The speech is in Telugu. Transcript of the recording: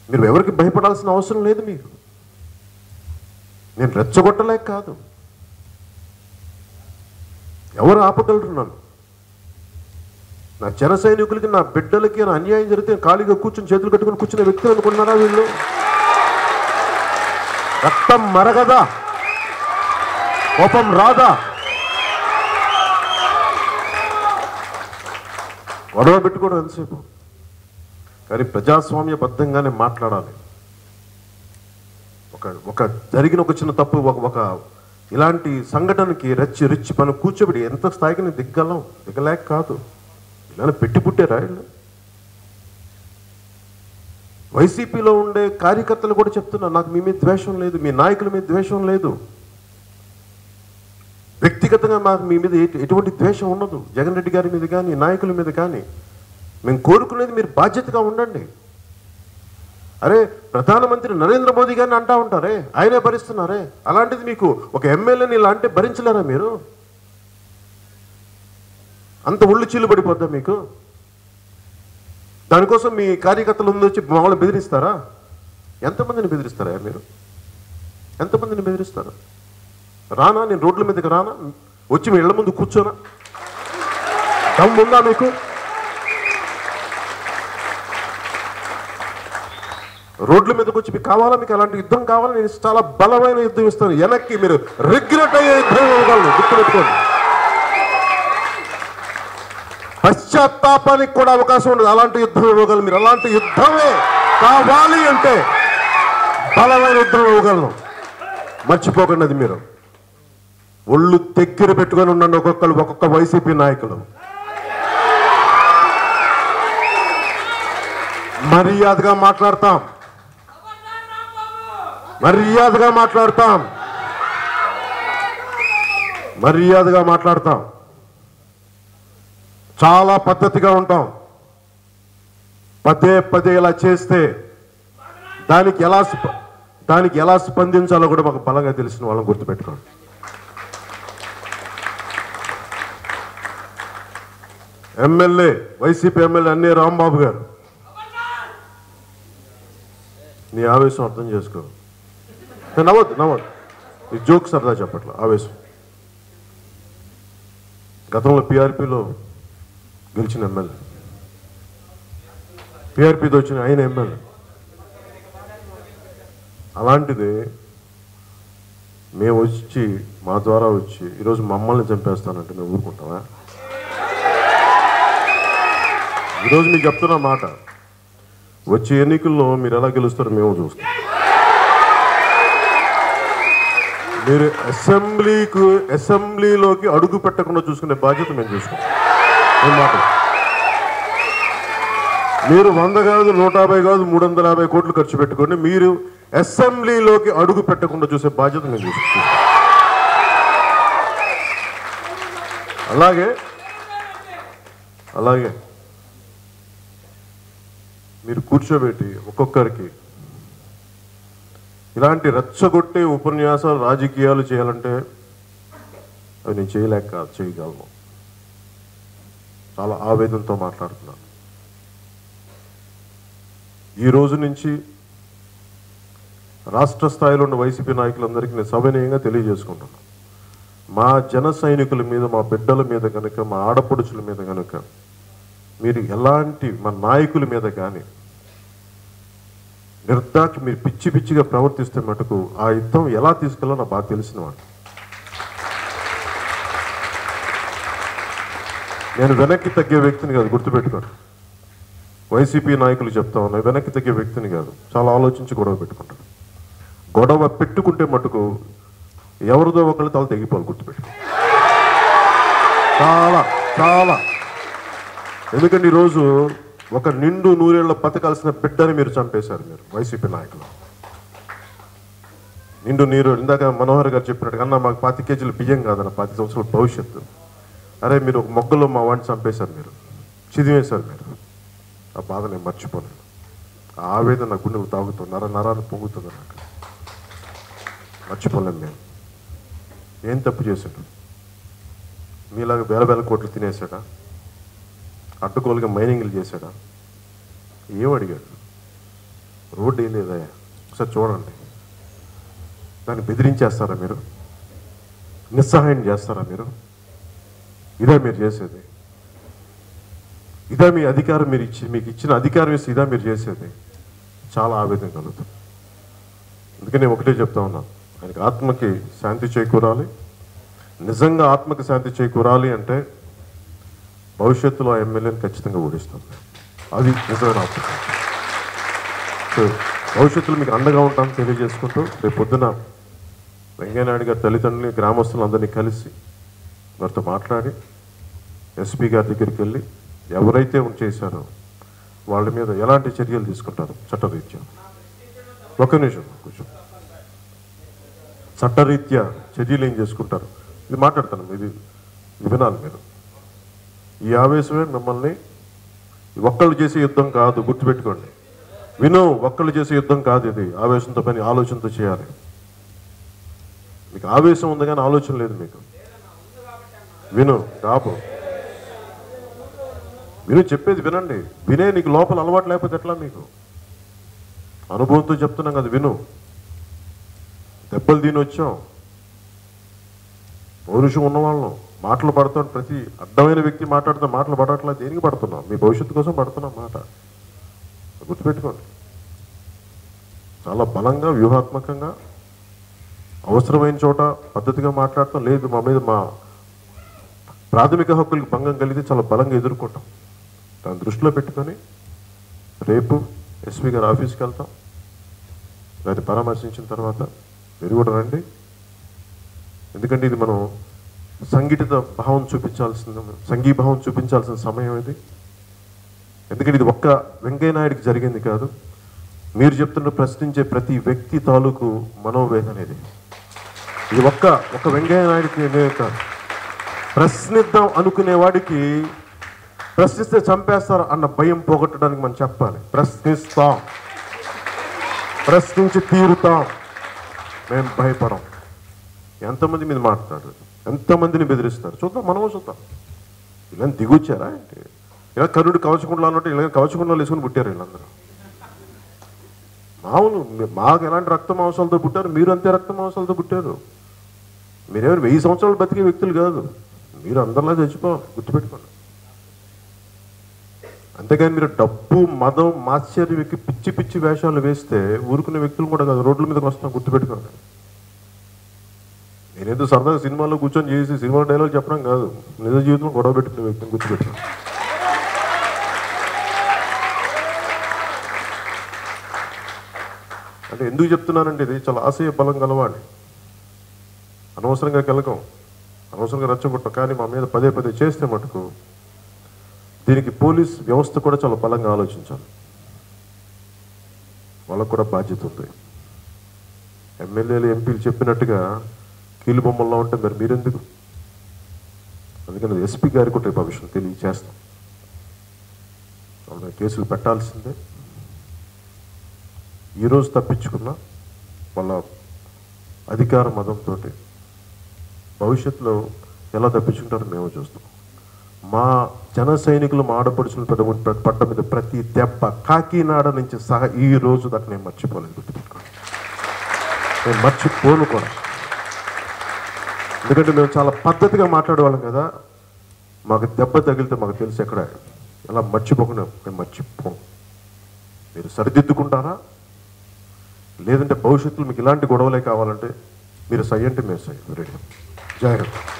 మీరు ఎవరికి భయపడాల్సిన అవసరం లేదు మీకు నేను రెచ్చగొట్టలేక కాదు ఎవరు ఆపగలరు నన్ను నా జన సైనికులకి నా బిడ్డలకి నా అన్యాయం జరిగితే ఖాళీగా కూర్చుని చేతులు కట్టుకుని కూర్చునే వ్యక్తులు అనుకున్నారా వీళ్ళు రక్తం మరగదా కోపం రాదా గొడవ పెట్టుకోవడం ఎంతసేపు కానీ ప్రజాస్వామ్యబద్ధంగానే మాట్లాడాలి ఒక ఒక జరిగిన ఒక చిన్న తప్పు ఒక ఒక ఇలాంటి సంఘటనకి రెచ్చి రిచ్చి మనం కూర్చోబెట్టి ఎంత స్థాయికి నేను దిగ్గలం దిగలేక కాదు ఇలా పెట్టి పుట్టారా వీళ్ళు వైసీపీలో ఉండే కార్యకర్తలు కూడా చెప్తున్నారు నాకు మీ మీద ద్వేషం లేదు మీ నాయకుల మీద ద్వేషం లేదు వ్యక్తిగతంగా మాకు మీ మీద ఎటు- ఎటువంటి ద్వేషం ఉండదు జగన్ రెడ్డి గారి మీద కానీ నాయకుల మీద కానీ మేము కోరుకునేది మీరు బాధ్యతగా ఉండండి అరే ప్రధానమంత్రి నరేంద్ర మోదీ గారిని అంటా ఉంటారే ఆయనే భరిస్తున్నారే అలాంటిది మీకు ఒక ఎమ్మెల్యేని ఇలా అంటే భరించలేరా మీరు అంత ఒళ్ళు చీలు పడిపోద్దా మీకు దానికోసం మీ కార్యకర్తలు ముందు వచ్చి మామూలు బెదిరిస్తారా ఎంతమందిని బెదిరిస్తారా మీరు ఎంతమందిని బెదిరిస్తారు రానా నేను రోడ్ల మీదకి రానా వచ్చి మీ ఇళ్ల ముందు కూర్చోనా దమ్ము ఉందా మీకు రోడ్ల మీదకి వచ్చి మీకు కావాలా మీకు అలాంటి యుద్ధం కావాలా నేను చాలా బలమైన యుద్ధం ఇస్తాను వెనక్కి మీరు రిగ్రెట్ అయ్యే యుద్ధం ఇవ్వగలను గుర్తుపెట్టుకోండి పశ్చాత్తాపానికి కూడా అవకాశం ఉండదు అలాంటి యుద్ధం ఇవ్వగలను మీరు అలాంటి యుద్ధమే కావాలి అంటే బలమైన యుద్ధం ఇవ్వగలను మర్చిపోకండి అది మీరు ఒళ్ళు దగ్గర పెట్టుకొని ఉండండి ఒక్కొక్కరు ఒక్కొక్క వైసీపీ నాయకులు మర్యాదగా మాట్లాడతాం మర్యాదగా మాట్లాడతాం మర్యాదగా మాట్లాడతాం చాలా పద్ధతిగా ఉంటాం పదే పదే ఇలా చేస్తే దానికి ఎలా స్ప- దానికి ఎలా స్పందించాలో కూడా మాకు బలంగా తెలిసిన వాళ్ళని గుర్తుపెట్టుకోండి ఎమ్మెల్యే వైసీపీ ఎమ్మెల్యే అన్నీ రాంబాబు గారు నీ ఆవేశం అర్థం చేసుకో ఏ, నవ్వద్దు నవ్వద్దు ఈ జోక్ సరదా చెప్పట్ల ఆవేశం గతంలో పిఆర్పిలో గెలిచిన ఎమ్మెల్యే పిఆర్పితో వచ్చిన ఆయన ఎమ్మెల్యే అలాంటిది మేము వచ్చి మా ద్వారా వచ్చి ఈరోజు మమ్మల్ని చంపేస్తానంటే మేము ఊరుకుంటామా ఈరోజు మీకు చెప్తున్న మాట వచ్చే ఎన్నికల్లో మీరు ఎలా గెలుస్తారో మేము చూస్తాం మీరు అసెంబ్లీకు అసెంబ్లీలోకి అడుగు పెట్టకుండా చూసుకునే బాధ్యత మేము చూసుకుంటాం ఏం మాట మీరు వంద కాదు నూట యాభై కాదు మూడు వందల యాభై కోట్లు ఖర్చు పెట్టుకోండి మీరు అసెంబ్లీలోకి అడుగు పెట్టకుండా చూసే బాధ్యత మేము చూసుకుంటాం అలాగే అలాగే మీరు కూర్చోబెట్టి ఒక్కొక్కరికి ఇలాంటి రెచ్చగొట్టే ఉపన్యాసాలు రాజకీయాలు చేయాలంటే అవి నేను చేయలేక కాదు, చేయగలను చాలా ఆవేదనతో మాట్లాడుతున్నాను ఈ రోజు నుంచి రాష్ట్ర స్థాయిలో ఉన్న వైసీపీ నాయకులందరికీ నేను సవినయంగా తెలియజేసుకుంటున్నాను మా జన సైనికుల మీద మా బిడ్డల మీద కనుక మా ఆడపడుచుల మీద కనుక మీరు ఎలాంటి మా నాయకుల మీద కానీ నిర్దాక్ష మీరు పిచ్చి పిచ్చిగా ప్రవర్తిస్తే మటుకు ఆ యుద్ధం ఎలా తీసుకెళ్ళాలో నాకు బాగా తెలిసిన వాడు నేను వెనక్కి తగ్గే వ్యక్తిని కాదు గుర్తుపెట్టుకోండి వైసీపీ నాయకులు చెప్తా ఉన్నాయి వెనక్కి తగ్గే వ్యక్తిని కాదు చాలా ఆలోచించి గొడవ పెట్టుకుంటాను గొడవ పెట్టుకుంటే మటుకు ఎవరిదో ఒకళ్ళు తల తెగిపోవాలి గుర్తుపెట్టుకో చాలా చాలా ఎందుకంటే ఈరోజు ఒక నిండు నూరేళ్ల బతకాల్సిన బిడ్డని మీరు చంపేశారు మీరు వైసీపీ నాయకులు నిండు నీరు ఇందాక మనోహర్ గారు చెప్పినట్టు అన్న మాకు పాతి కేజీలు బియ్యం కాదన్న పాతి సంవత్సరాల భవిష్యత్తు అరే మీరు ఒక మొగ్గలో మా వాడిని చంపేశారు మీరు చిదివేశారు మీరు ఆ బాధ నేను మర్చిపోలేను ఆ ఆవేదన నా గుండెకు తాగుతుంది నర నరాలు పొంగుతుంది నాకు మర్చిపోలేం మేము ఏం తప్పు చేశాడు మీలాగా వేల వేల కోట్లు తినేసాడా అడ్డుకోలుగా మైనింగ్లు చేశాడా ఏం అడిగాడు రోడ్డు ఏం లేదా ఒకసారి చూడండి దాన్ని బెదిరించేస్తారా మీరు నిస్సహాయం చేస్తారా మీరు ఇదే మీరు చేసేది ఇదే మీ అధికారం మీరు ఇచ్చి మీకు ఇచ్చిన అధికారం ఇస్తే ఇదా మీరు చేసేది చాలా ఆవేదన కలుగుతుంది అందుకని నేను ఒకటే చెప్తా ఉన్నాను ఆయనకి ఆత్మకి శాంతి చేకూరాలి నిజంగా ఆత్మకి శాంతి చేకూరాలి అంటే భవిష్యత్తులో ఆ ఎమ్మెల్యేని ఖచ్చితంగా ఓడిస్తాం అది నిజమైన ఆత్మ సో భవిష్యత్తులో మీకు అండగా ఉంటామని తెలియజేసుకుంటూ రేపు పొద్దున వెంకయ్యనాయుడు గారి తల్లిదండ్రులని గ్రామస్తులందరినీ కలిసి వారితో మాట్లాడి ఎస్పీ గారి దగ్గరికి వెళ్ళి ఎవరైతే చేశారో వాళ్ళ మీద ఎలాంటి చర్యలు తీసుకుంటారు చట్టరీత్యా ఒక నిమిషం కొంచెం చట్టరీత్యా చర్యలు ఏం చేసుకుంటారు ఇది మాట్లాడతాను ఇది ఇది వినాలి మీరు ఈ ఆవేశమే మిమ్మల్ని ఒక్కళ్ళు చేసే యుద్ధం కాదు గుర్తుపెట్టుకోండి విను ఒక్కళ్ళు చేసే యుద్ధం కాదు ఇది ఆవేశంతో పని ఆలోచనతో చేయాలి మీకు ఆవేశం ఉంది కానీ ఆలోచన లేదు మీకు విను కాపు విను చెప్పేది వినండి వినే నీకు లోపల అలవాటు లేకపోతే ఎట్లా మీకు అనుభవంతో చెప్తున్నాం కదా విను దెబ్బలు దీని వచ్చాం పౌరుషం ఉన్నవాళ్ళం మాటలు పడతాం ప్రతి అడ్డమైన వ్యక్తి మాట్లాడితే మాటలు పడట్లా దేనికి పడుతున్నాం మీ భవిష్యత్తు కోసం పడుతున్నాం మాట గుర్తుపెట్టుకోండి చాలా బలంగా వ్యూహాత్మకంగా అవసరమైన చోట పద్ధతిగా మాట్లాడతాం లేదు మా మీద మా ప్రాథమిక హక్కులకు భంగం కలిగితే చాలా బలంగా ఎదుర్కొంటాం దాన్ని దృష్టిలో పెట్టుకొని రేపు ఎస్పీ గారి ఆఫీస్కి వెళ్తాం దాన్ని పరామర్శించిన తర్వాత మీరు కూడా రండి ఎందుకంటే ఇది మనం సంఘటిత భావం చూపించాల్సిన సంఘీభావం చూపించాల్సిన సమయం ఇది ఎందుకంటే ఇది ఒక్క వెంకయ్య నాయుడికి జరిగింది కాదు మీరు చెప్తున్న ప్రశ్నించే ప్రతి వ్యక్తి తాలూకు మనోవేదన ఇది ఇది ఒక్క ఒక వెంకయ్య నాయుడికి ఇదే కాదు ప్రశ్నిద్దాం అనుకునే వాడికి ప్రశ్నిస్తే చంపేస్తారు అన్న భయం పోగొట్టడానికి మనం చెప్పాలి ప్రశ్నిస్తాం ప్రశ్నించి తీరుతాం మేము భయపడం ఎంతమంది మీద మాట్లాడారు ఎంతమందిని బెదిరిస్తారు చూద్దాం మనము చూద్దాం ఇలా దిగొచ్చారా ఏంటి ఇలా కరుడు కవచకుండా అన్నట్టు ఇలా కవచకుండా వేసుకుని పుట్టారు వీళ్ళందరూ మామూలు మీ- మాకు ఎలాంటి రక్త మాంసాలతో పుట్టారు మీరు అంతే రక్త మాంసాలతో పుట్టారు మీరేమైనా వెయ్యి సంవత్సరాలు బతికే వ్యక్తులు కాదు మీరు అందరిలా చచ్చిపోవాలి గుర్తుపెట్టుకోండి అంతేగాని మీరు డబ్బు మదం మాత్సర్యం ఎక్కి పిచ్చి పిచ్చి వేషాలు వేస్తే ఊరుకునే వ్యక్తులు కూడా కాదు రోడ్ల మీదకి వస్తాం గుర్తుపెట్టుకోండి నేనేదో సరదాగా సినిమాలో కూర్చొని చేసి సినిమా డైలాగ్ చెప్పడం కాదు నిజ జీవితంలో గొడవ పెట్టుకునే వ్యక్తిని గుర్తుపెట్టుకోండి అంటే ఎందుకు చెప్తున్నానంటే ఇది చాలా ఆశయ బలం గలవాడి అనవసరంగా కలకం అనవసరంగా రెచ్చగొట్టం కానీ మా మీద పదే పదే చేస్తే మటుకు దీనికి పోలీస్ వ్యవస్థ కూడా చాలా బలంగా ఆలోచించాలి వాళ్ళకు కూడా బాధ్యత ఉంది ఎమ్మెల్యేలు ఎంపీలు చెప్పినట్టుగా కీలు బొమ్మల్లో ఉంటే మరి మీరెందుకు అందుకని ఎస్పీ గారికి కూడా రేపు ఆ విషయం తెలియచేస్తాం వాళ్ళ మీద కేసులు పెట్టాల్సిందే ఈరోజు తప్పించుకున్న వాళ్ళ అధికార మదంతో భవిష్యత్తులో ఎలా తప్పించుకుంటారో మేము చూస్తాం మా జన సైనికులు మా ఆడపడుచులు పెద్ద పట్ట మీద ప్రతి దెబ్బ కాకినాడ నుంచి సహా ఈ రోజు దాకా నేను మర్చిపోలేదు గుర్తుపెట్టుకోండి నేను మర్చిపోను కూడా ఎందుకంటే మేము చాలా పద్ధతిగా మాట్లాడేవాళ్ళం కదా మాకు దెబ్బ తగిలితే మాకు తెలుసు ఎక్కడ ఎలా మర్చిపోకుండా మేము మర్చిపోం మీరు సరిదిద్దుకుంటారా లేదంటే భవిష్యత్తులో మీకు ఇలాంటి గొడవలే కావాలంటే మీరు సై అంటే మేము సై రెడీ జై హింద్